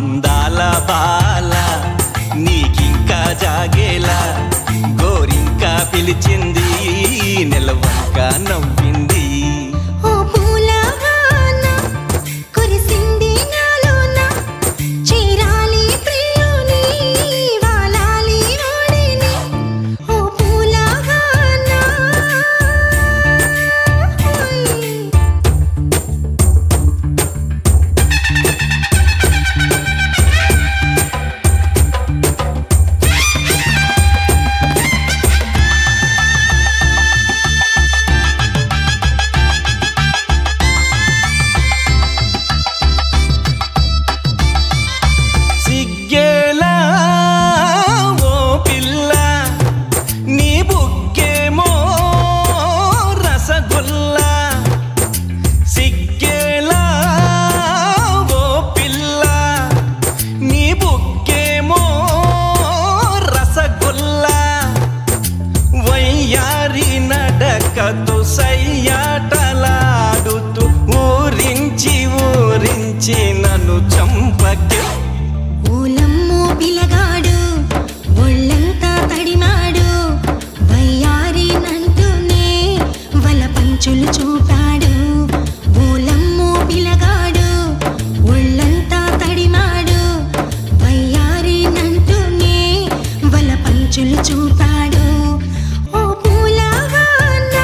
అందాల బాల నీకింకా జాగేలా గోరింకా పిలిచింది నెలవంక నవ్వింది ఓ పూలవాన కురిసింది నాలోన చీరాలి ప్రియుని వాలాలి వాడిని ఓ పూలవాన సిగ్గేలా ఓ పిల్ల నీ బుగ్గేమో రసగుల్లా సిగ్గేలా ఓ పిల్ల నీ బుగ్గేమో రసగుల్లా వయ్యారి నడకతు సయ్యాటలాడుతూ ఊరించి ఊరించి నన్ను చంపకే ఓలమ్మో పిలగాడు ఒళ్ళంతా తడిమాడు వయ్యారి నంటూనే వల పంచులు చూపాడు ఓలమ్మో పిలగాడు ఒళ్ళంతా తడిమాడు వయ్యారి నంటూనే వల పంచులు చూపాడు ఓ పూలవాన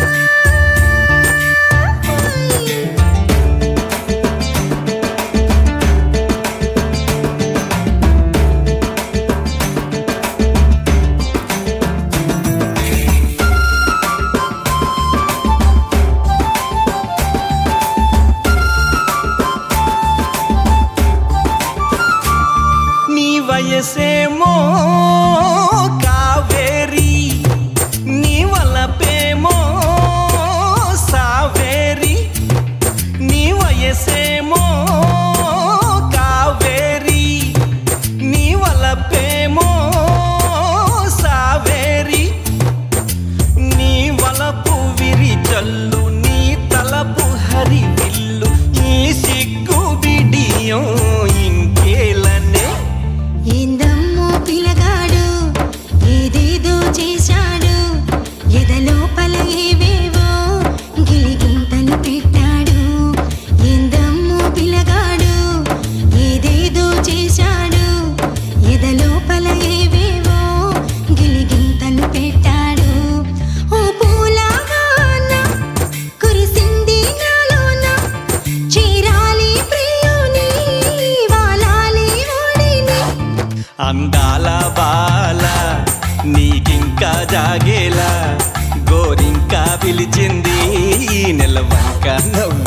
నీ వయసేమో కావేరి నీ వలపేమో సావేరి నీ వయసేమో కావేరి నీ వలపేమో సావేరి నీ వలపు విరి చల్లు నీ తలపు హరి విల్లు ఈ సిగ్గు బిడియం ఇంకేలనే ఏందమ్మో పిలగాడు ఏదేదో చేశాడు ఎదలోపల ఏవేవో గిలిగింతలు పెట్టాడు ఏందమ్మో పిలగాడు ఏదేదో చేశాడు ఎదలోపల ఏవేవో గిలిగింతలు పెట్టాడు ఓ పూలవాన కురిసింది నాలోన చీరాలి ప్రియుని వాలాలి వాడిని అందాల బాల నీకింకా జాగేలా గోరింకా పిలిచింది నెలవంక నవ్వు